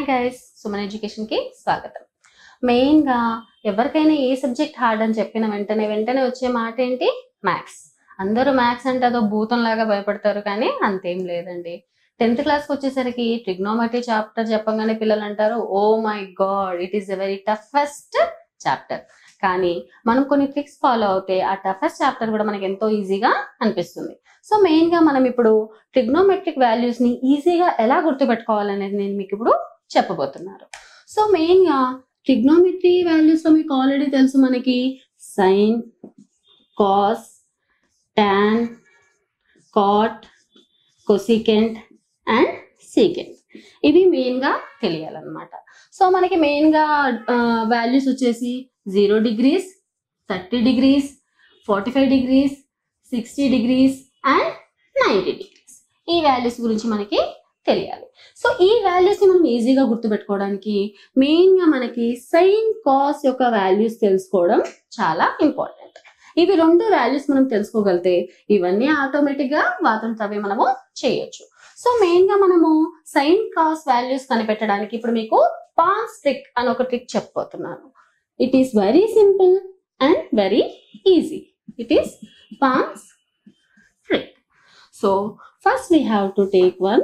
Guys Suman education కి స్వాగతం main గా ఎవరికైనా ఏ సబ్జెక్ట్ హార్డ్ అని చెప్పిన వెంటనే వెంటనే వచ్చే మాట ఏంటి మ్యాథ్స్ అందరూ మ్యాథ్స్ అంటే అదో భూతం లాగా భయపడతారు కానీ అంతేం లేదండి టెన్త్ క్లాస్కి వచ్చేసరికి ట్రిగ్నోమెట్రీ చాప్టర్ చెప్పగానే పిల్లలు అంటారు oh my god it is a very toughest chapter కానీ మనం కొన్ని ట్రిక్స్ ఫాలో అవుతే ఆ టఫెస్ట్ చాప్టర్ కూడా మనకి ఎంతో ఈజీగా అనిపిస్తుంది సో మెయిన్ గా మనం ఇప్పుడు ట్రిగ్నోమెట్రిక్ వాల్యూస్ ని ఈజీగా ఎలా గుర్తుపెట్టుకోవాలనేది నేను మీకు ఇప్పుడు చెప్పబోతున్నాను సో మెయిన్ గా ట్రిగ్నోమెట్రీ వాల్యూస్ లో మీకు ఆల్రెడీ తెలుసు మనకి sine cos tan cot cosecant and secant ఇవి మెయిన్ గా తెలియాలన్నమాట సో మనకి మెయిన్ గా వాల్యూస్ వచ్చేసి zero degrees thirty degrees forty five degrees sixty degrees and ninety degrees ఈ వాల్యూస్ గురించి మనకి తెలియాలి సో ఈ వాల్యూస్ ని మనం ఈజీగా గుర్తుపెట్టుకోవడానికి మెయిన్ గా మనకి సైన్ కాస్ యొక్క వాల్యూస్ తెలుసుకోవడం చాలా ఇంపార్టెంట్ ఇవి రెండు వాల్యూస్ మనం తెలుసుకోగలితే ఇవన్నీ ఆటోమేటిక్ గా వాతంతో అవే మనము చేయొచ్చు సో మెయిన్ గా మనము సైన్ కాస్ వాల్యూస్ కనిపెట్టడానికి ఇప్పుడు మీకు పాన్స్ ట్రిక్ అని ఒక ట్రిక్ చెప్పబోతున్నాను it is very simple and very easy it is palms trick so first we have to take one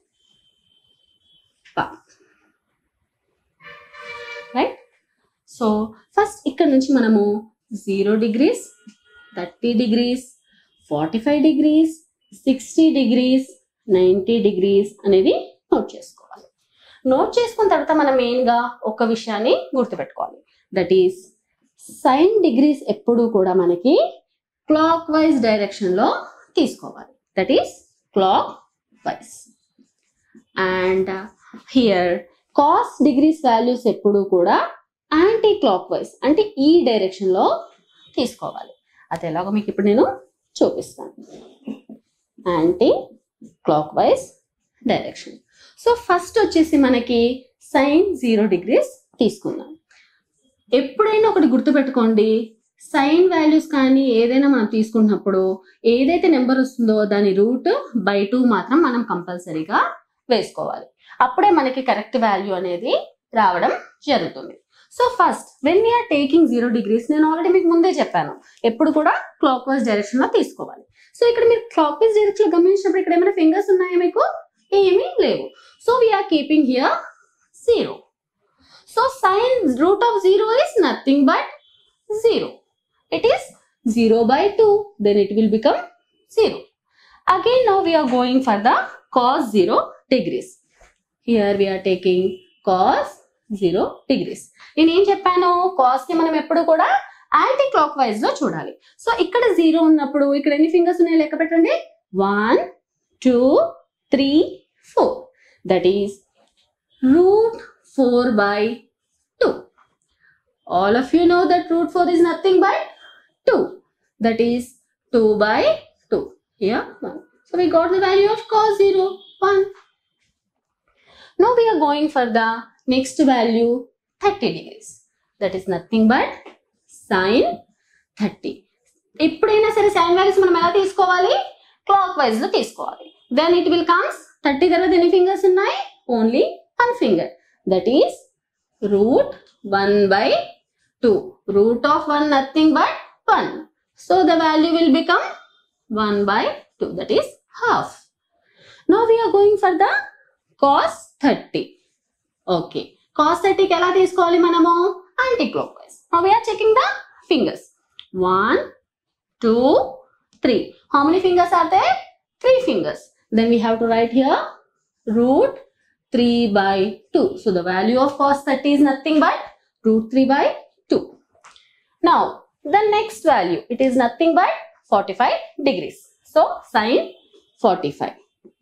palm right so first ఇక్కడ నుంచి మనము zero degrees thirty degrees forty five degrees sixty degrees ninety degrees అనేది note చేసుకోవాలి note చేసుకున్న తర్వాత మనం మెయిన్గా ఒక విషయాన్ని గుర్తుపెట్టుకోవాలి దట్ ఈస్ సైన్ డిగ్రీస్ ఎప్పుడు కూడా మనకి క్లాక్ వైజ్ డైరెక్షన్లో తీసుకోవాలి that is clockwise and here cos degrees values ఎప్పుడు కూడా యాంటీ క్లాక్ వైజ్ అంటే ఈ డైరెక్షన్ లో తీసుకోవాలి అది ఎలాగో మీకు ఇప్పుడు నేను చూపిస్తాను anticlockwise direction so first వచ్చేసి మనకి సైన్ జీరో డిగ్రీస్ తీసుకుందాం ఎప్పుడైనా ఒకటి గుర్తుపెట్టుకోండి సైన్ వాల్యూస్ కానీ ఏదైనా మనం తీసుకున్నప్పుడు ఏదైతే నెంబర్ వస్తుందో దాని రూట్ బై టూ మాత్రం మనం కంపల్సరీగా వేసుకోవాలి అప్పుడే మనకి కరెక్ట్ వాల్యూ అనేది రావడం జరుగుతుంది so first when we are taking zero degrees నేను ఆల్రెడీ మీకు ముందే చెప్పాను ఎప్పుడు కూడా క్లాక్ వైజ్ డైరెక్షన్ లో తీసుకోవాలి సో ఇక్కడ మీరు క్లాక్ వైజ్ డైరెక్షన్ గమనించినప్పుడు ఇక్కడ ఏమైనా ఫింగర్స్ ఉన్నాయా మీకు ఏమీ లేవు so we are keeping here zero so sine root of zero is nothing but zero it is zero by two then it will become zero again now we are going for the cos zero degrees. Here we are taking cos 0 degrees. నేను ఏం చెప్పాను cos కి మనం ఎప్పుడు కూడా anti clockwise లో చూడాలి so ఇక్కడ జీరో ఉన్నప్పుడు ఇక్కడ ఎన్ని ఫింగర్స్ ఉన్నాయి లెక్క పెట్టండి one two three four that is root four by two all of you know that root four is nothing but two that is two by two two here one we got the value of cos 0 1 Now we are going for the next value 30 degrees. That is nothing but sin 30. ఎప్పుడైనా సరే sign values మనం ఎలా తీసుకోవాలి clock clockwise లో తీసుకోవాలి then it will comes thirty తర్వాత ఎన్ని fingers ఉన్నాయి only one finger that is root one by two root of one nothing but one so the value will become one by two that is half no we are going for the cos thirty okay cos థర్టీకి ఎలా తీసుకోవాలి మనము anticlockwise we are checking the fingers one two three how many fingers are they three fingers then we have to write here root three by two so the value of cos thirty is nothing but root 3 by 2. Now, the next value, it is nothing but 45 degrees. So, sin 45.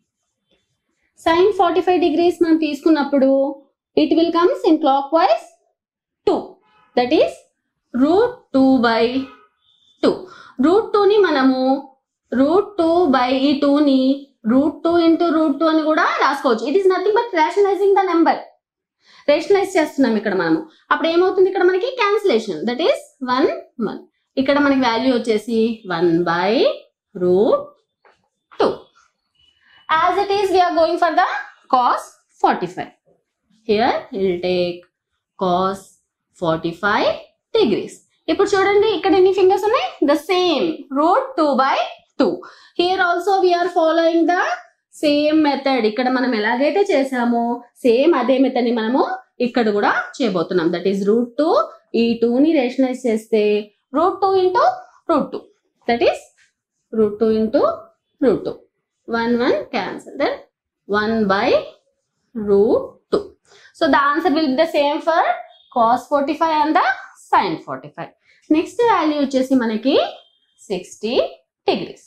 Sin 45 degrees మనం తీసుకున్నప్పుడు it will comes in clockwise 2. That is root 2 by 2. root 2 ని మనము root 2 by ఈ 2 ని root two into root two అని కూడా రాసుకోవచ్చు it is nothing but rationalising the number rationalise చేస్తున్నాం ఇక్కడ మనము అప్పుడు ఏమవుతుంది ఇక్కడ మనకి cancellation that is one one ఇక్కడ మనకి వాల్యూ వచ్చేసి one by root two as it is we are going for the cos forty five here will take cos forty five degrees ఇప్పుడు చూడండి ఇక్కడ ఎన్ని ఫింగర్స్ ఉన్నాయి the same root two by two here also we are following the same method ఇక్కడ మనం ఎలాగైతే చేసామో same అదే మెథడ్ ని మనము ఇక్కడ కూడా చేయబోతున్నాం దట్ ఈస్ రూట్ టూ ఈ టూ ని రేషనలైజ్ చేస్తే root two into root two that is root two into root two one one cancel then one by root two so the answer will be the same for cos forty five and the sine forty five next value వచ్చేసి మనకి sixty degrees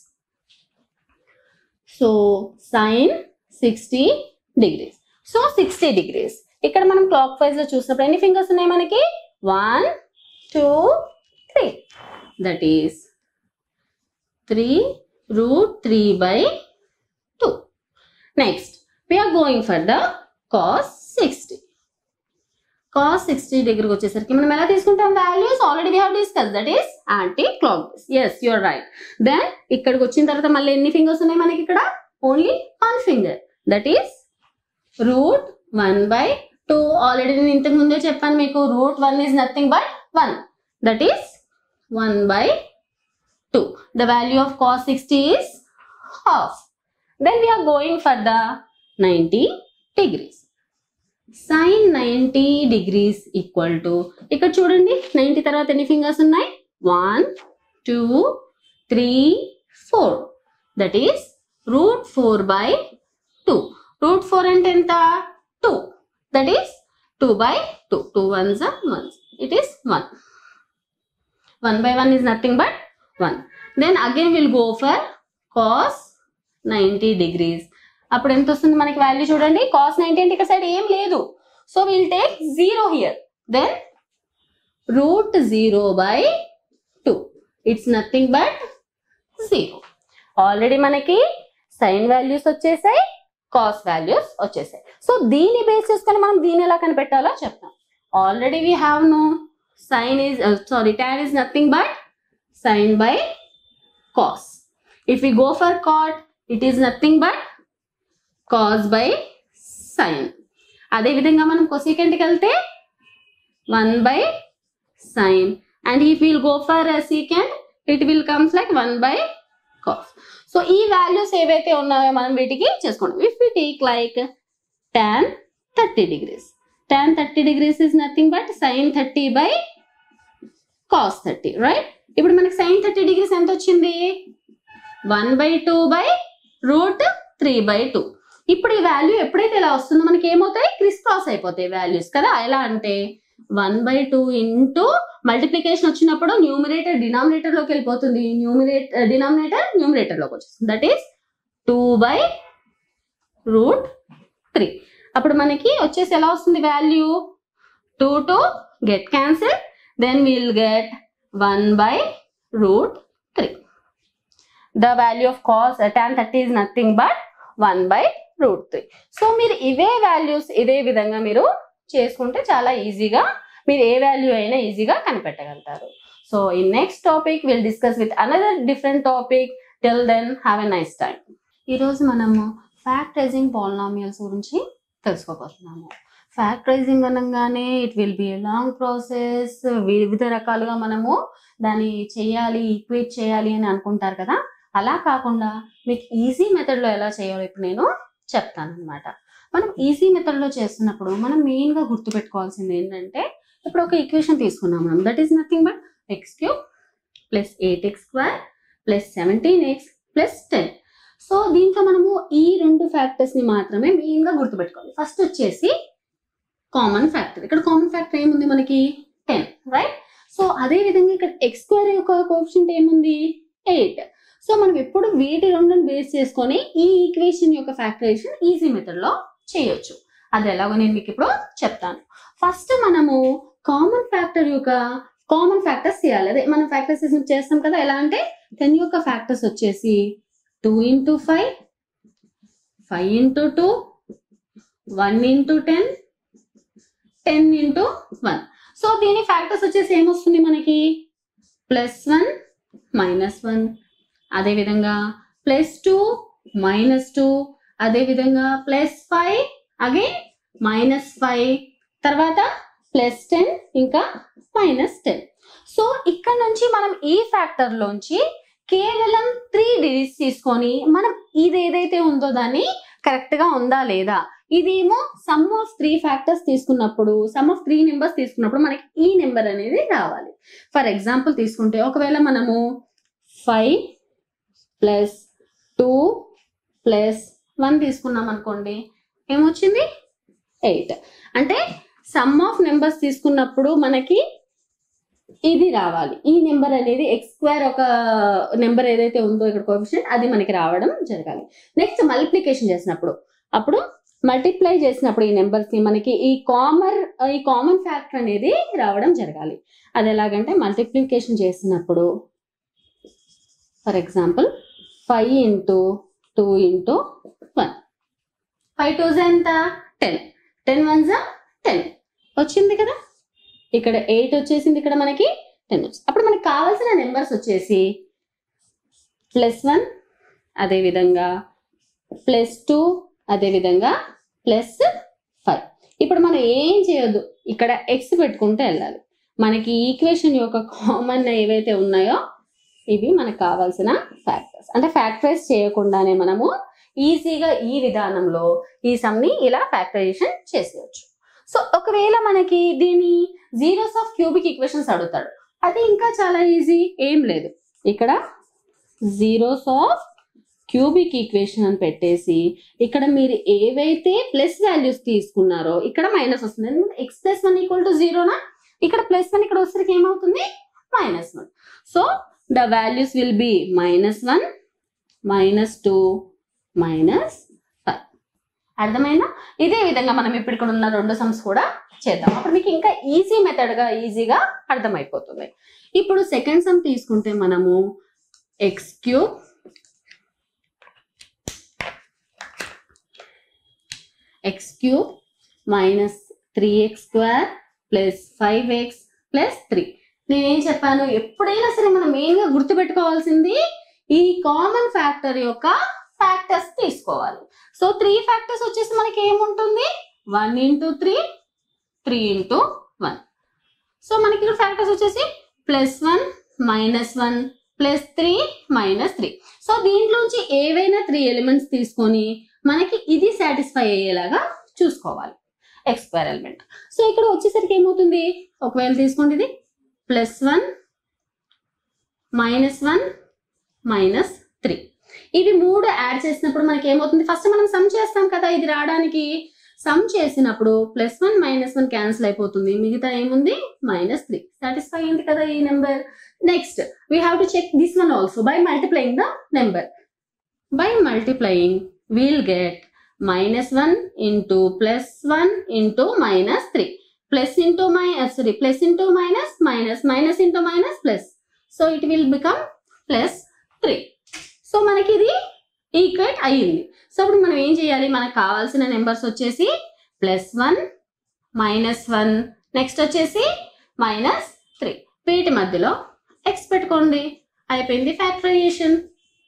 so sine sixty degrees so sixty degrees ఇక్కడ మనం clock clockwise లో చూసినప్పుడు ఎన్ని fingers ఉన్నాయి మనకి one two three that is three root three by two next we are going for the cos sixty cos sixty డిగ్రీకి వచ్చేసరికి మనం ఎలా తీసుకుంటాం values already we have discuss that is anti clock yes your right then ఇక్కడికి వచ్చిన తర్వాత మళ్ళీ ఎన్ని ఫింగర్స్ ఉన్నాయి మనకి ఇక్కడ only one finger that is root one by two already నేను ఇంతకు ముందే చెప్పాను మీకు root one is nothing but one that is one by two the value of cos sixty is half then we are going for the ninety degrees sine ninety degrees equal to ఇక్కడ చూడండి ninety తర్వాత ఎన్ని fingers ఉన్నాయి one two three four that is root four by two root four అంటే ఎంత two that is two by two two ones ones it is one one by one is nothing but one then again will go for cos ninety degrees అప్పుడు ఎంత వస్తుంది మనకి value చూడండి cos ninety అంటే ఇక్కడ side ఏం లేదు so will take zero here then root zero by two it's nothing but zero already మనకి సైన్ వాల్యూస్ వచ్చేసాయి కాస్ వాల్యూస్ వచ్చేసాయి సో దీన్ని బేస్ చేసుకొని మనం దీన్ని ఎలా కనిపెట్టాలో చెప్తాం already we have know sine is sorry tan is nothing but sine by cos if we go for cot it is nothing but cos by sine అదే విధంగా మనం కొసీకెంట్కి వెళ్తే one by sine and if will go for secant it will comes like one by cos so ఈ values ఏవైతే ఉన్నాయో మనం వీటికి చేసుకుంటాం if we take like tan thirty degrees tan thirty degrees is nothing but sine thirty by cos thirty right ఇప్పుడు మనకి sine thirty degrees ఎంత వచ్చింది one by two by root three by two ఇప్పుడు ఈ వాల్యూ ఎప్పుడైతే ఇలా వస్తుందో మనకి ఏమవుతాయి క్రిస్ క్రాస్ అయిపోతాయి వాల్యూస్ కదా ఎలా అంటే one by two into multiplication వచ్చినప్పుడు న్యూమిరేటర్ డినామినేటర్ లోకి వెళ్ళిపోతుంది న్యూమిరేటర్ డినామినేటర్ న్యూమిరేటర్ లోకి వచ్చేస్తుంది that is two by root three అప్పుడు మనకి వచ్చేసి ఎలా వస్తుంది value two to get cancel then will get one by root three the value of cos tan thirty is nothing but one by root three so మీరు ఇవే values ఇదే విధంగా మీరు చేసుకుంటే చాలా ఈజీగా మీరు ఏ వాల్యూ అయినా ఈజీగా కనిపెట్టగలుగుతారు సో ఈ next topic will discuss with another different topic till then have a nice time ఈరోజు మనము ఫ్యాక్టరైజింగ్ పాలినామియల్స్ గురించి తెలుసుకోబోతున్నాము ఫ్యాక్టరైజింగ్ అనగానే it will be long process వివిధ రకాలుగా మనము దాన్ని చేయాలి ఈక్వేట్ చేయాలి అని అనుకుంటారు కదా అలా కాకుండా మీకు ఈజీ మెథడ్లో ఎలా చేయాలో ఇప్పుడు నేను చెప్తాను అనమాట మనం ఈజీ మెథడ్లో చేస్తున్నప్పుడు మనం మెయిన్గా గుర్తుపెట్టుకోవాల్సింది ఏంటంటే ఇప్పుడు ఒక ఈక్వేషన్ తీసుకున్నాం మనం that is nothing but x cube plus eight x square plus seventeen x plus ten so దీంట్లో మనము ఈ రెండు ఫ్యాక్టర్స్ని మాత్రమే మెయిన్గా గుర్తుపెట్టుకోవాలి ఫస్ట్ వచ్చేసి కామన్ ఫ్యాక్టర్ ఇక్కడ కామన్ ఫ్యాక్టర్ ఏముంది మనకి టెన్ రైట్ సో అదే విధంగా ఇక్కడ ఎక్స్ స్క్వేర్ యొక్క కోఎఫిషియంట్ ఏముంది ఎయిట్ సో మనం ఎప్పుడు వీటి రెండుని బేస్ చేసుకొని ఈ ఈక్వేషన్ యొక్క ఫ్యాక్టరేషన్ ఈజీ మెథడ్ లో చేయొచ్చు అది ఎలాగో నేను మీకు ఇప్పుడు చెప్తాను ఫస్ట్ మనము కామన్ ఫ్యాక్టర్ యొక్క కామన్ ఫ్యాక్టర్స్ చేయాలి అదే మనం ఫ్యాక్టర్స్ చేస్తాం కదా ఎలా అంటే టెన్ యొక్క ఫ్యాక్టర్స్ వచ్చేసి two into five five into two one into ten ten into one so దీని ఫ్యాక్టర్స్ వచ్చేసి ఏమొస్తుంది మనకి ప్లస్ వన్ మైనస్ వన్ అదేవిధంగా ప్లస్ టూ మైనస్ టూ అదేవిధంగా plus five again minus five తర్వాత ప్లస్ టెన్ ఇంకా మైనస్ టెన్ సో ఇక్కడ నుంచి మనం ఈ ఫ్యాక్టర్ లోంచి కేవలం త్రీ డిగ్రీస్ తీసుకొని మనం ఇది ఏదైతే ఉందో దాన్ని కరెక్ట్ గా ఉందా లేదా ఇదేమో సమ్ ఆఫ్ త్రీ ఫ్యాక్టర్స్ తీసుకున్నప్పుడు సమ్ ఆఫ్ త్రీ నెంబర్స్ తీసుకున్నప్పుడు మనకి ఈ నెంబర్ అనేది రావాలి ఫర్ ఎగ్జాంపుల్ తీసుకుంటే ఒకవేళ మనము five plus two plus one తీసుకున్నాం అనుకోండి ఏమొచ్చింది ఎయిట్ అంటే సమ్ ఆఫ్ నెంబర్స్ తీసుకున్నప్పుడు మనకి ఇది రావాలి ఈ నెంబర్ అనేది ఎక్స్ స్క్వేర్ ఒక నెంబర్ ఏదైతే ఉందో ఇక్కడ కోఎఫిషియంట్ అది మనకి రావడం జరగాలి నెక్స్ట్ మల్టిప్లికేషన్ చేసినప్పుడు అప్పుడు మల్టిప్లై చేసినప్పుడు ఈ నెంబర్స్ ని మనకి ఈ కామన్ ఈ కామన్ ఫ్యాక్టర్ అనేది రావడం జరగాలి అది ఎలాగంటే మల్టిప్లికేషన్ చేసినప్పుడు for example five into two into one five twos ఎంత టెన్ టెన్ వన్స్ టెన్ వచ్చింది కదా ఇక్కడ ఎయిట్ వచ్చేసింది ఇక్కడ మనకి టెన్ వచ్చింది అప్పుడు మనకి కావాల్సిన నెంబర్స్ వచ్చేసి ప్లస్ వన్ అదేవిధంగా ప్లస్ టూ అదేవిధంగా ప్లస్ ఫైవ్ ఇప్పుడు మనం ఏం చేయొద్దు ఇక్కడ ఎక్స్ పెట్టుకుంటూ వెళ్ళాలి మనకి ఈక్వేషన్ యొక్క కామన్ ఏవైతే ఉన్నాయో ఇవి మనకు కావాల్సిన ఫ్యాక్టర్స్ అంటే ఫ్యాక్టరైజ్ చేయకుండానే మనము ఈజీగా ఈ విధానంలో ఈ సమ్ని ఇలా ఫ్యాక్టరైజేషన్ చేసేయచ్చు సో ఒకవేళ మనకి దీని జీరోస్ ఆఫ్ క్యూబిక్ ఈక్వేషన్స్ అడుగుతాడు అది ఇంకా చాలా ఈజీ ఏం లేదు ఇక్కడ జీరోస్ ఆఫ్ క్యూబిక్ ఈక్వేషన్ అని పెట్టేసి ఇక్కడ మీరు ఏవైతే ప్లస్ వాల్యూస్ తీసుకున్నారో ఇక్కడ మైనస్ వస్తుంది ఎందుకంటే x plus one equal to జీరోనా ఇక్కడ ప్లస్ వన్ ఇక్కడ వచ్చేసరికి ఏమవుతుంది minus one so the values will be minus one minus two minus five అర్థమైందా ఇదే విధంగా మనం ఇప్పుడు ఇక్కడ ఉన్న రెండు సమ్స్ కూడా చేద్దాం అప్పుడు మీకు ఇంకా ఈజీ మెథడ్గా ఈజీగా అర్థమైపోతుంది ఇప్పుడు సెకండ్ సమ్ తీసుకుంటే మనము x cube x cube minus three x square plus five x plus three నేనేం చెప్పాను ఎప్పుడైనా సరే మనం మెయిన్గా గుర్తుపెట్టుకోవాల్సింది ఈ కామన్ ఫ్యాక్టర్ యొక్క ఫ్యాక్టర్స్ తీసుకోవాలి సో త్రీ ఫ్యాక్టర్స్ వచ్చేసి మనకి ఏముంటుంది one into three three into one so మనకి ఇక్కడ ఫ్యాక్టర్స్ వచ్చేసి plus one minus one plus three minus three so దీంట్లోంచి ఏవైనా త్రీ ఎలిమెంట్స్ తీసుకొని మనకి ఇది సాటిస్ఫై అయ్యేలాగా చూసుకోవాలి ఎక్స్ స్క్వేర్ ఎలిమెంట్ సో ఇక్కడ వచ్చేసరికి ఏమవుతుంది ఒకవేళ తీసుకోండి ఇది plus one minus one minus three ఇవి మూడు యాడ్ చేసినప్పుడు మనకి ఏమవుతుంది ఫస్ట్ మనం సమ్ చేస్తాం కదా ఇది రావడానికి సమ్ చేసినప్పుడు plus one minus one cancel అయిపోతుంది మిగతా ఏముంది మైనస్ త్రీ సాటిస్ఫై అయింది కదా ఈ number next we have to check this one also by multiplying the number by multiplying we'll get minus one into plus one into minus three plus into my sorry plus into minus minus minus into minus plus so it will become plus three so మనకి ఇది equate అయ్యింది so ఇప్పుడు మనం ఏం చేయాలి మనకు కావాల్సిన numbers వచ్చేసి plus one minus one next వచ్చేసి మైనస్ త్రీ వీటి మధ్యలో ఎక్స్ పెట్టుకోండి అయిపోయింది factorization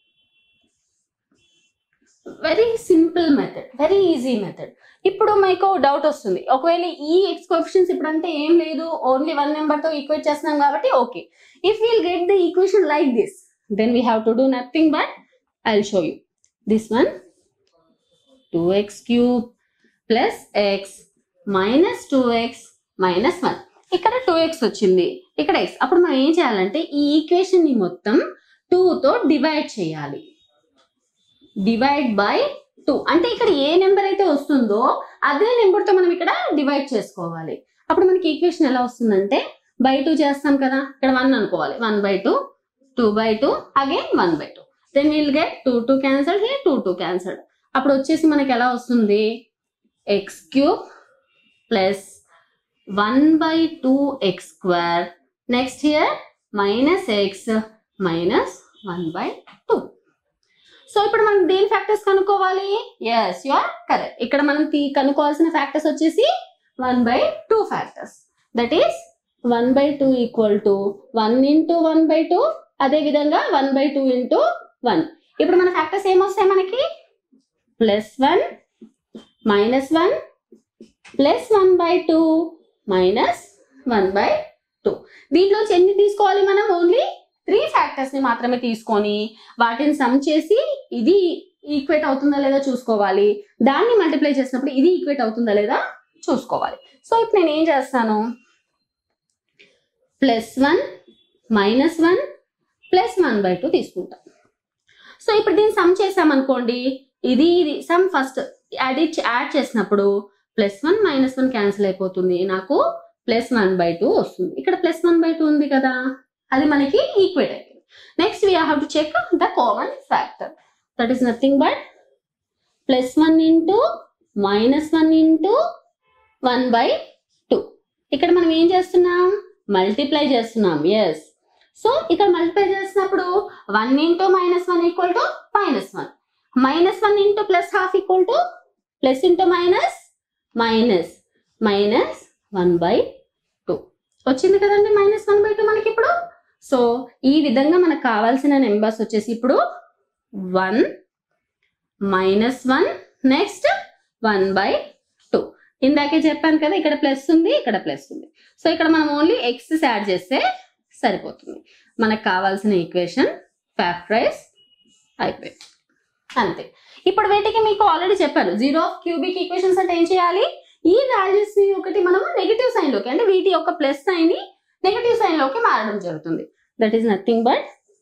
very simple method very easy method ఇప్పుడు మీకు డౌట్ వస్తుంది ఒకవేళ ఈ ఎక్స్ కోఎఫిషియన్స్ ఇప్పుడు అంటే ఏం లేదు ఓన్లీ వన్ నెంబర్ తో ఈక్వేట్ చేస్తున్నాం కాబట్టి okay if will get the equation like this then we have to do nothing but I will show you this one two x cube plus x minus two x minus one ఇక్కడ two x వచ్చింది ఇక్కడ X అప్పుడు మనం ఏం చేయాలంటే ఈ equation ని మొత్తం టూ తో డివైడ్ చేయాలి డివైడ్ బై టూ అంటే ఇక్కడ ఏ నెంబర్ అయితే వస్తుందో అదే నెంబర్ తో మనం ఇక్కడ డివైడ్ చేసుకోవాలి అప్పుడు మనకి ఈక్వేషన్ ఎలా వస్తుందంటే బై టూ చేస్తాం కదా ఇక్కడ వన్ అనుకోవాలి one by two two by two again one by two then will get two two cancelled here two two cancelled అప్పుడు వచ్చేసి మనకి ఎలా వస్తుంది x cube plus one by two x square next here minus x minus one by two so ఇప్పుడు మనం దేని factors కనుక్కోవాలి yes you are correct ఇక్కడ మనం తీ- కనుక్కోవాల్సిన ఫ్యాక్టర్స్ వచ్చేసి one by two factors that is one by two equal to one into one by two అదే విధంగా one by two into one ఇప్పుడు మన ఫ్యాక్టర్స్ ఏమొస్తాయి మనకి plus one minus one plus one by two minus one by two దీంట్లోంచి ఎన్ని తీసుకోవాలి మనం ఓన్లీ త్రీ ఫ్యాక్టర్స్ ని మాత్రమే తీసుకొని వాటిని సమ్ చేసి ఇది ఈక్వేట్ అవుతుందా లేదా చూసుకోవాలి దాన్ని మల్టిప్లై చేసినప్పుడు ఇది ఈక్వేట్ అవుతుందా లేదా చూసుకోవాలి సో ఇప్పుడు నేను ఏం చేస్తాను plus one minus one plus one by two తీసుకుంటాం సో ఇప్పుడు దీన్ని సమ్ చేసామనుకోండి ఇది ఇది సమ్ ఫస్ట్ యాడ్ యాడ్ చేసినప్పుడు plus one minus one cancel అయిపోతుంది నాకు ప్లస్ వన్ బై టూ వస్తుంది ఇక్కడ ప్లస్ వన్ బై టూ ఉంది కదా అది మనకి ఈక్వేట్ అయిపోయింది next we have to check the common factor that is nothing but plus one into minus one into one by two ఇక్కడ మనం ఏం చేస్తున్నాం మల్టిప్లై చేస్తున్నాం ఎస్ సో ఇక్కడ మల్టిప్లై చేసినప్పుడు one into minus one equal to minus one minus one into plus half equal to plus into minus minus minus one by two వచ్చింది కదండి minus one by two మనకి ఇప్పుడు so ఈ విధంగా మనకు కావాల్సిన నెంబర్స్ వచ్చేసి ఇప్పుడు one minus one next one by two ఇందాకే చెప్పాను కదా ఇక్కడ ప్లస్ ఉంది ఇక్కడ ప్లస్ ఉంది సో ఇక్కడ మనం ఓన్లీ ఎక్స్ యాడ్ చేస్తే సరిపోతుంది మనకు కావాల్సిన ఈక్వేషన్ ఫ్యాక్టరైజ్ అయిపోయింది అంతే ఇప్పుడు వీటికి మీకు ఆల్రెడీ చెప్పాను జీరో క్యూబిక్ ఈక్వేషన్స్ అంటే ఏం చేయాలి ఈ వాల్యూస్ ని ఒకటి మనం నెగిటివ్ సైన్ లోకి అంటే వీటి యొక్క ప్లస్ సైన్ ని నెగిటివ్ సైన్ లోకి మారడం జరుగుతుంది that is nothing but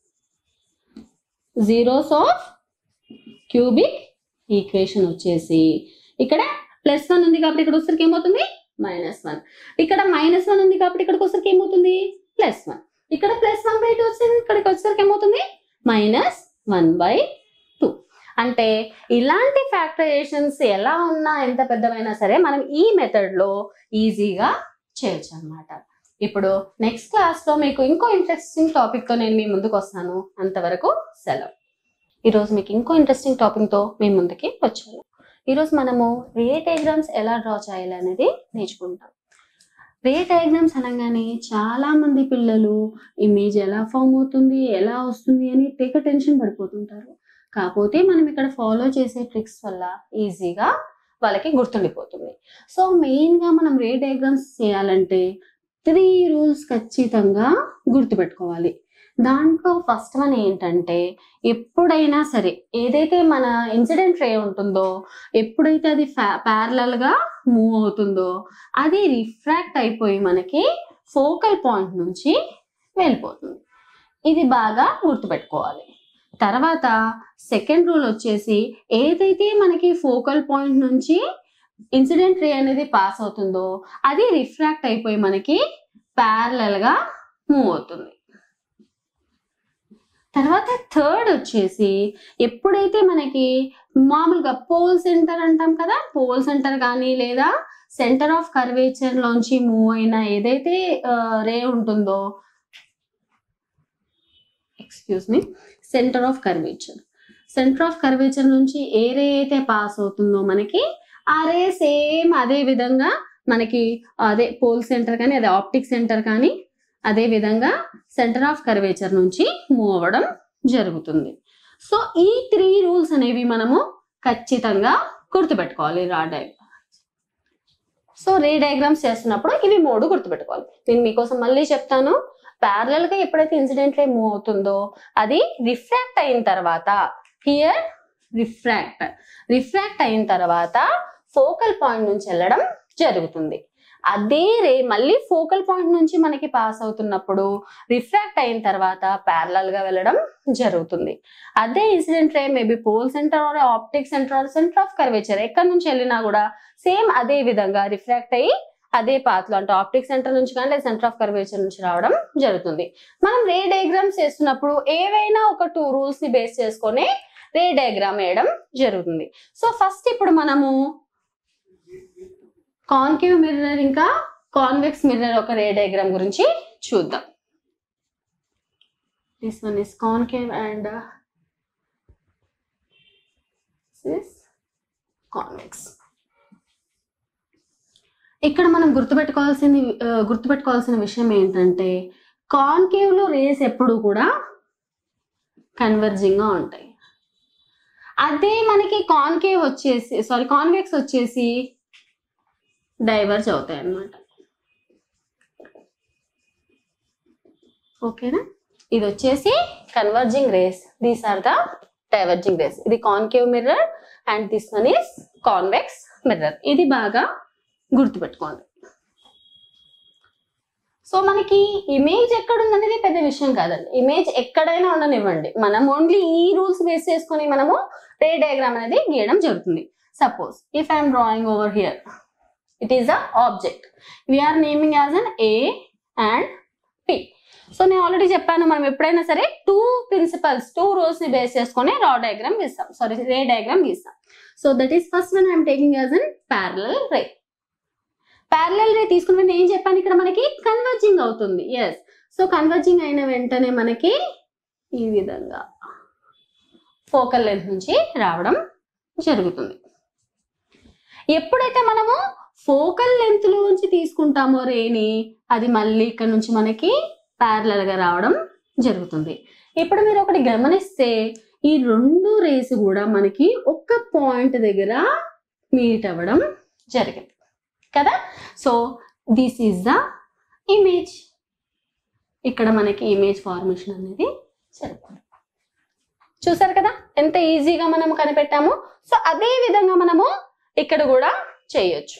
zeros of cubic equation వచ్చేసి ఇక్కడ ప్లస్ వన్ ఉంది కాబట్టి ఇక్కడ వచ్చరికి ఏమవుతుంది మైనస్ వన్ ఇక్కడ మైనస్ వన్ ఉంది కాబట్టి ఇక్కడికి వచ్చరికి ఏమవుతుంది ప్లస్ వన్ ఇక్కడ ప్లస్ వన్ బై టూ వచ్చింది ఇక్కడికి వచ్చేసరికి ఏమవుతుంది మైనస్ వన్ బై టూ అంటే ఇలాంటి ఫ్యాక్టరైజేషన్స్ ఎలా ఉన్నా ఎంత పెద్దవైనా సరే మనం ఈ మెథడ్ లో ఈజీగా చేయొచ్చు అన్నమాట ఇప్పుడు నెక్స్ట్ క్లాస్ లో మీకు ఇంకో ఇంట్రెస్టింగ్ టాపిక్ తో నేను మీ ముందుకు వస్తాను అంతవరకు సెలవు ఈరోజు మీకు ఇంకో ఇంట్రెస్టింగ్ టాపిక్ తో మీ ముందుకి వచ్చాను ఈరోజు మనము రే డయాగ్రామ్స్ ఎలా డ్రా చేయాలి అనేది నేర్చుకుంటాం రే డయాగ్రామ్స్ అనగానే చాలా మంది పిల్లలు ఇమేజ్ ఎలా ఫామ్ అవుతుంది ఎలా వస్తుంది అని తెగ టెన్షన్ పడిపోతుంటారు కాకపోతే మనం ఇక్కడ ఫాలో చేసే ట్రిక్స్ వల్ల ఈజీగా వాళ్ళకి గుర్తుండిపోతుంది సో మెయిన్గా మనం రే డయాగ్రామ్స్ చేయాలంటే త్రీ రూల్స్ ఖచ్చితంగా గుర్తుపెట్టుకోవాలి దాంట్లో ఫస్ట్ వన్ ఏంటంటే ఎప్పుడైనా సరే ఏదైతే మన ఇన్సిడెంట్ రే ఉంటుందో ఎప్పుడైతే అది ప్యారలల్ గా మూవ్ అవుతుందో అది రిఫ్రాక్ట్ అయిపోయి మనకి ఫోకల్ పాయింట్ నుంచి వెళ్ళిపోతుంది ఇది బాగా గుర్తుపెట్టుకోవాలి తర్వాత సెకండ్ రూల్ వచ్చేసి ఏదైతే మనకి ఫోకల్ పాయింట్ నుంచి ఇన్సిడెంట్ రే అనేది పాస్ అవుతుందో అది రిఫ్రాక్ట్ అయిపోయి మనకి ప్యారలల్ గా మూవ్ అవుతుంది తర్వాత థర్డ్ వచ్చేసి ఎప్పుడైతే మనకి మామూలుగా పోల్ సెంటర్ అంటాం కదా పోల్ సెంటర్ కానీ లేదా సెంటర్ ఆఫ్ కర్వేచర్ లోంచి మూవ్ అయిన ఏదైతే రే ఉంటుందో excuse me centre of curvature centre of curvature నుంచి ఏ రే అయితే పాస్ అవుతుందో మనకి ఆ రే సేమ్ అదే విధంగా మనకి అదే పోల్ సెంటర్ కానీ అదే ఆప్టిక్ సెంటర్ కానీ అదే విధంగా సెంటర్ ఆఫ్ కర్వేచర్ నుంచి మూవ్ అవ్వడం జరుగుతుంది సో ఈ త్రీ రూల్స్ అనేవి మనము ఖచ్చితంగా గుర్తుపెట్టుకోవాలి రా డయాగ్రామ్ సో రే డయాగ్రామ్స్ చేస్తున్నప్పుడు ఇవి మూడు గుర్తుపెట్టుకోవాలి నేను మీకోసం మళ్ళీ చెప్తాను ప్యారలల్ గా ఎప్పుడైతే ఇన్సిడెంట్ రే మూవ్ అవుతుందో అది రిఫ్రాక్ట్ అయిన తర్వాత హియర్ రిఫ్రాక్ట్ రిఫ్రాక్ట్ అయిన తర్వాత ఫోకల్ పాయింట్ నుంచి వెళ్ళడం జరుగుతుంది అదే రే మళ్ళీ ఫోకల్ పాయింట్ నుంచి మనకి పాస్ అవుతున్నప్పుడు రిఫ్రాక్ట్ అయిన తర్వాత ప్యారలల్ గా వెళ్ళడం జరుగుతుంది అదే incident ray maybe pole centre or optic centre or centre of curvature ఎక్కడి నుంచి వెళ్ళినా కూడా సేమ్ అదే విధంగా రిఫ్రాక్ట్ అయ్యి అదే పాత్ లో అంటే ఆప్టిక్ సెంటర్ నుంచి కానీ లేదా సెంటర్ ఆఫ్ కర్వేచర్ నుంచి రావడం జరుగుతుంది మనం రే డయాగ్రామ్స్ చేస్తున్నప్పుడు ఏవైనా ఒక టూ రూల్స్ ని బేస్ చేసుకొని రే డయాగ్రామ్ వేయడం జరుగుతుంది సో ఫస్ట్ ఇప్పుడు మనము కాన్కేవ్ మిర్రర్ ఇంకా కాన్వెక్స్ మిర్రర్ ఒక రే డయాగ్రామ్ గురించి చూద్దాం this one is concave and convex ఇక్కడ మనం గుర్తుపెట్టుకోవాల్సింది ఆ, గుర్తుపెట్టుకోవాల్సిన విషయం ఏంటంటే కాన్కేవ్ లో రేస్ ఎప్పుడు కూడా కన్వర్జింగ్ గా ఉంటాయి అదే మనకి కాన్కేవ్ వచ్చేసి సారీ కాన్వెక్స్ వచ్చేసి డైవర్జ్ అవుతాయి అన్నమాట ఓకేనా ఇది వచ్చేసి converging rays these are the diverging rays ఇది concave mirror and this one is convex mirror ఇది బాగా గుర్తుపెట్టుకోండి సో మనకి ఇమేజ్ ఎక్కడ ఉందనేది పెద్ద విషయం కాదండి ఇమేజ్ ఎక్కడైనా ఉండనివ్వండి మనం ఓన్లీ ఈ రూల్స్ బేస్ చేసుకొని మనము రే డయాగ్రామ్ అనేది గీయడం జరుగుతుంది suppose if I'm drawing over here it is a object we're naming as an A and P so నేను ఆల్రెడీ చెప్పాను మనం ఎప్పుడైనా సరే టూ ప్రిన్సిపల్స్ టూ రూల్స్ ని బేస్ చేసుకొని రా డయాగ్రామ్ గీస్తాం సారీ రే డయాగ్రామ్ గీస్తాం so that is first one I'm taking as an parallel ray parallel ray తీసుకున్న వెంటనే ఏం చెప్పాను ఇక్కడ మనకి కన్వర్జింగ్ అవుతుంది ఎస్ సో కన్వర్జింగ్ అయిన వెంటనే మనకి ఈ విధంగా ఫోకల్ లెంత్ నుంచి రావడం జరుగుతుంది ఎప్పుడైతే మనము ఫోకల్ లెంత్ లోంచి తీసుకుంటామో రేని అది మళ్ళీ ఇక్కడ నుంచి మనకి ప్యారలల్ గా రావడం జరుగుతుంది ఇప్పుడు మీరు ఒకటి గమనిస్తే ఈ రెండు రేస్ కూడా మనకి ఒక్క పాయింట్ దగ్గర మీట్ అవ్వడం జరిగింది కదా so this is the image ఇక్కడ మనకి ఇమేజ్ ఫార్మేషన్ అనేది జరుగుతుంది చూసారు కదా ఎంత ఈజీగా మనం కనిపెట్టాము సో అదే విధంగా మనము ఇక్కడ కూడా చేయొచ్చు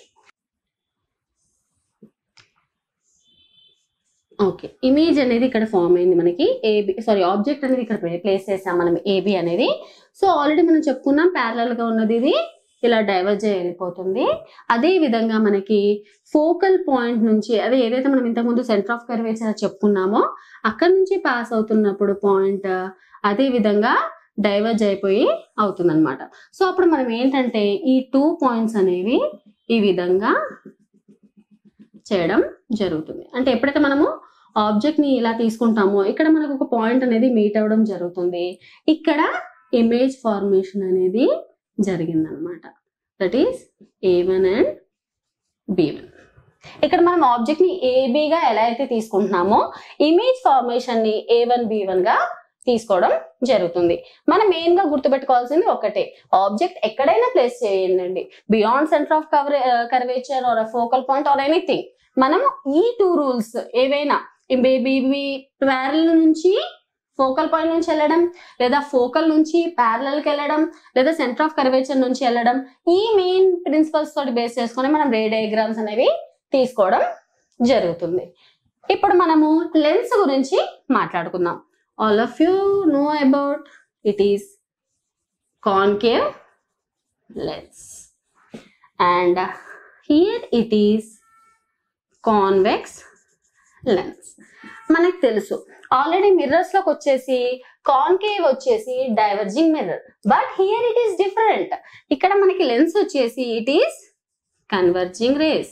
ఓకే ఇమేజ్ అనేది ఇక్కడ ఫామ్ అయింది మనకి ఏబి సారీ ఆబ్జెక్ట్ అనేది ఇక్కడ ప్లేస్ చేసాం మనం ఏబి అనేది సో ఆల్రెడీ మనం చెప్పుకున్నాం ప్యారలల్ గా ఉన్నది ఇది ఇలా డైవర్జ్ అయ్యి వెళ్ళిపోతుంది అదే విధంగా మనకి ఫోకల్ పాయింట్ నుంచి అదే ఏదైతే మనం ఇంతకుముందు సెంటర్ ఆఫ్ కర్వేచర్ చెప్పుకున్నామో అక్కడ నుంచి పాస్ అవుతున్నప్పుడు పాయింట్ అదే విధంగా డైవర్జ్ అయిపోయి అవుతుంది అనమాట సో అప్పుడు మనం ఏంటంటే ఈ టూ పాయింట్స్ అనేవి ఈ విధంగా చేయడం జరుగుతుంది అంటే ఎప్పుడైతే మనము ఆబ్జెక్ట్ ని ఇలా తీసుకుంటామో ఇక్కడ మనకు ఒక పాయింట్ అనేది మీట్ అవ్వడం జరుగుతుంది ఇక్కడ ఇమేజ్ ఫార్మేషన్ అనేది జరిగిందనమాట that is A one and B one ఇక్కడ మనం ఆబ్జెక్ట్ ని ఏబిగా ఎలా అయితే తీసుకుంటున్నామో ఇమేజ్ ఫార్మేషన్ ని ఏ వన్ బి వన్ గా తీసుకోవడం జరుగుతుంది మనం మెయిన్ గా గుర్తుపెట్టుకోవాల్సింది ఒకటే ఆబ్జెక్ట్ ఎక్కడైనా ప్లేస్ చేయండి beyond centre of cover curvature or focal point or anything మనము ఈ టూ రూల్స్ ఏవైనా బేబీ ప్యారల్ నుంచి ఫోకల్ పాయింట్ నుంచి వెళ్ళడం లేదా ఫోకల్ నుంచి ప్యారలల్ కి వెళ్ళడం లేదా సెంటర్ ఆఫ్ కర్వేచర్ నుంచి వెళ్ళడం ఈ మెయిన్ ప్రిన్సిపల్స్ తోటి బేస్ చేసుకొని మనం రే డయాగ్రామ్స్ అనేవి తీసుకోవడం జరుగుతుంది ఇప్పుడు మనము లెన్స్ గురించి మాట్లాడుకుందాం all of you know about it is concave lens and here it is convex lens మనకు తెలుసు ఆల్రెడీ మిర్రర్స్ లోకి వచ్చేసి కాన్కేవ్ వచ్చేసి diverging mirror but here it is different ఇక్కడ మనకి లెన్స్ వచ్చేసి ఇట్ ఈస్ కన్వర్జింగ్ రేస్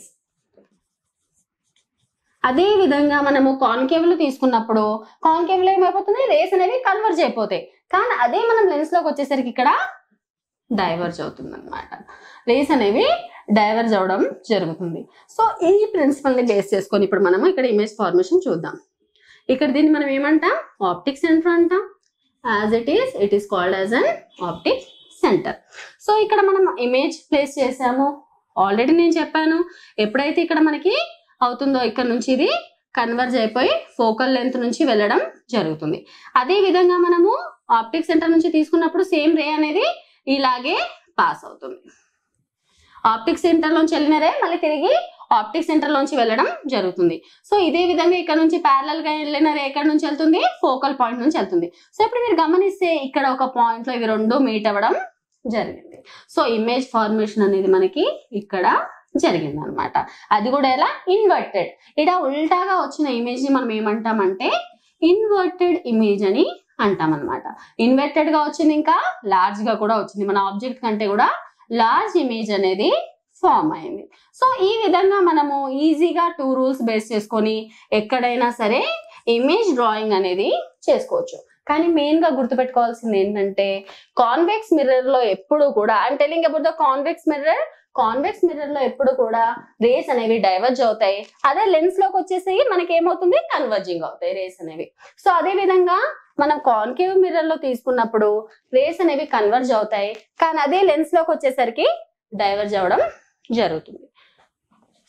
అదే విధంగా మనము కాన్కేవ్ లో తీసుకున్నప్పుడు కాన్కేవ్ లో ఏమైపోతుంది రేస్ అనేవి కన్వర్జ్ అయిపోతాయి కానీ అదే మనం లెన్స్ లోకి వచ్చేసరికి ఇక్కడ డైవర్జ్ అవుతుంది అనమాట రేస్ అనేవి డైవర్జ్ అవడం జరుగుతుంది సో ఈ ప్రిన్సిపల్ ని బేస్ చేసుకొని ఇప్పుడు మనము ఇక్కడ ఇమేజ్ ఫార్మేషన్ చూద్దాం ఇక్కడ దీన్ని మనం ఏమంటాం ఆప్టిక్ సెంటర్ అంటాం as it is it is called as an optic centre so ఇక్కడ మనం ఇమేజ్ ప్లేస్ చేసాము ఆల్రెడీ నేను చెప్పాను ఎప్పుడైతే ఇక్కడ మనకి అవుతుందో ఇక్కడ నుంచి ఇది కన్వర్జ్ అయిపోయి ఫోకల్ లెంత్ నుంచి వెళ్ళడం జరుగుతుంది అదే విధంగా మనము ఆప్టిక్ సెంటర్ నుంచి తీసుకున్నప్పుడు సేమ్ రే అనేది ఇలాగే పాస్ అవుతుంది ఆప్టిక్ సెంటర్ లోంచి వెళ్ళిన రే మళ్ళీ తిరిగి ఆప్టిక్ సెంటర్ లోంచి వెళ్ళడం జరుగుతుంది సో ఇదే విధంగా ఇక్కడ నుంచి ప్యారలల్ గా వెళ్ళిన రే ఎక్కడ నుంచి వెళ్తుంది ఫోకల్ పాయింట్ నుంచి వెళ్తుంది సో ఇప్పుడు మీరు గమనిస్తే ఇక్కడ ఒక పాయింట్ లో ఇవి రెండు మీట్ అవ్వడం జరిగింది సో ఇమేజ్ ఫార్మేషన్ అనేది మనకి ఇక్కడ జరిగింది అనమాట అది కూడా ఎలా ఇన్వర్టెడ్ ఇక్కడ ఉల్టాగా వచ్చిన ఇమేజ్ ని మనం ఏమంటామంటే ఇన్వర్టెడ్ ఇమేజ్ అని అంటాం అనమాట ఇన్వర్టెడ్ గా వచ్చింది ఇంకా లార్జ్ గా కూడా వచ్చింది మన ఆబ్జెక్ట్ కంటే కూడా లార్జ్ ఇమేజ్ అనేది ఫామ్ అయింది సో ఈ విధంగా మనము ఈజీగా టూ రూల్స్ బేస్ చేసుకొని ఎక్కడైనా సరే ఇమేజ్ డ్రాయింగ్ అనేది చేసుకోవచ్చు కానీ మెయిన్ గా గుర్తుపెట్టుకోవాల్సింది ఏంటంటే కాన్వెక్స్ మిర్రర్ లో ఎప్పుడు కూడా అంటే telling about the convex mirror convex mirror లో ఎప్పుడు కూడా రేస్ అనేవి డైవర్జ్ అవుతాయి అదే లెన్స్ లోకి వచ్చేసి మనకి ఏమవుతుంది కన్వర్జింగ్ అవుతాయి రేస్ అనేవి సో అదే విధంగా మనం కాన్కేవ్ మిర్రర్ లో తీసుకున్నప్పుడు రేస్ అనేవి కన్వర్జ్ అవుతాయి కానీ అదే లెన్స్ లోకి వచ్చేసరికి డైవర్జ్ అవ్వడం జరుగుతుంది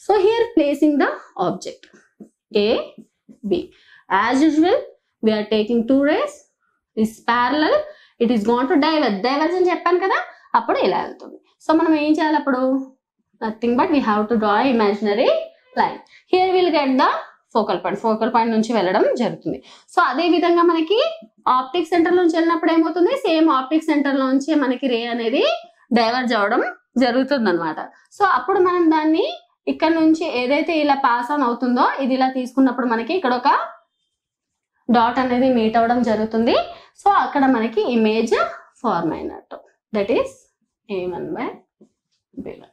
so here placing the object A B as usual we're taking two rays is parallel it is gone to diverse diverse అని చెప్పాను కదా అప్పుడు ఇలా వెళ్తుంది సో మనం ఏం చేయాలి అప్పుడు nothing but we have to draw imaginary line here will get the focal point focal point నుంచి వెళ్ళడం జరుగుతుంది సో అదే విధంగా మనకి ఆప్టిక్ సెంటర్ నుంచి వెళ్ళినప్పుడు ఏమవుతుంది సేమ్ ఆప్టిక్ సెంటర్ నుంచి మనకి రే అనేది డైవర్జ్ అవ్వడం జరుగుతుంది అనమాట సో అప్పుడు మనం దాన్ని ఇక్కడ నుంచి ఏదైతే ఇలా పాస్ ఆన్ అవుతుందో ఇది ఇలా తీసుకున్నప్పుడు మనకి ఇక్కడ ఒక డాట్ అనేది మీట్ అవ్వడం జరుగుతుంది సో అక్కడ మనకి ఇమేజ్ ఫార్మ్ అయినట్టు that is A one by B one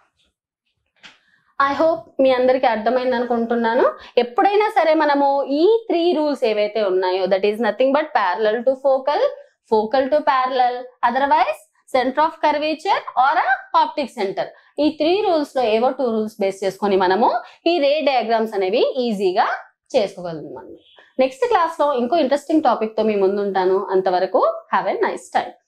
I hope మీ అందరికి అర్థమైంది అనుకుంటున్నాను ఎప్పుడైనా సరే మనము ఈ త్రీ రూల్స్ ఏవైతే ఉన్నాయో that is nothing but parallel to focal focal to parallel otherwise centre of curvature or optic centre ఈ త్రీ రూల్స్ లో ఏవో టూ రూల్స్ బేస్ చేసుకొని మనము ఈ రే డయాగ్రామ్స్ అనేవి ఈజీగా చేసుకోగలం నెక్స్ట్ క్లాస్ లో ఇంకో ఇంట్రెస్టింగ్ టాపిక్ తో మీ ముందు ఉంటాను అంతవరకు హ్యావ్ ఎ నైస్ టైం